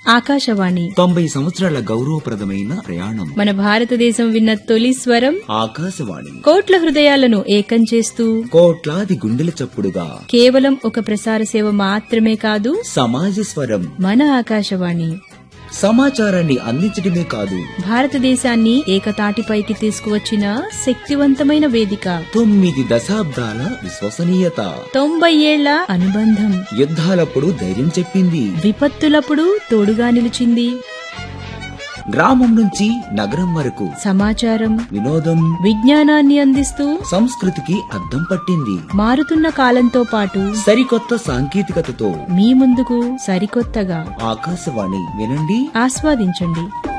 ఆకాశవాణి తొంభై సంవత్సరాల గౌరవప్రదమైన ప్రయాణం మన భారతదేశం విన్న తొలి స్వరం ఆకాశవాణి కోట్ల హృదయాలను ఏకం చేస్తూ కోట్లాది గుండెల చప్పుడుగా కేవలం ఒక ప్రసార సేవ మాత్రమే కాదు సమాజ స్వరం మన ఆకాశవాణి సమాచారాన్ని అందించడమే కాదు భారతదేశాన్ని ఏకతాటిపైకి తీసుకువచ్చిన శక్తివంతమైన వేదిక తొమ్మిది దశాబ్దాల విశ్వసనీయత తొంభై ఏళ్ల అనుబంధం యుద్ధాలప్పుడు ధైర్యం చెప్పింది విపత్తులప్పుడు తోడుగా నిలిచింది గ్రామం నుంచి నగరం వరకు సమాచారం వినోదం విజ్ఞానాన్ని అందిస్తూ సంస్కృతికి అద్దం పట్టింది మారుతున్న కాలంతో పాటు సరికొత్త సాంకేతికతతో మీ ముందుకు సరికొత్తగా ఆకాశవాణి వినండి ఆస్వాదించండి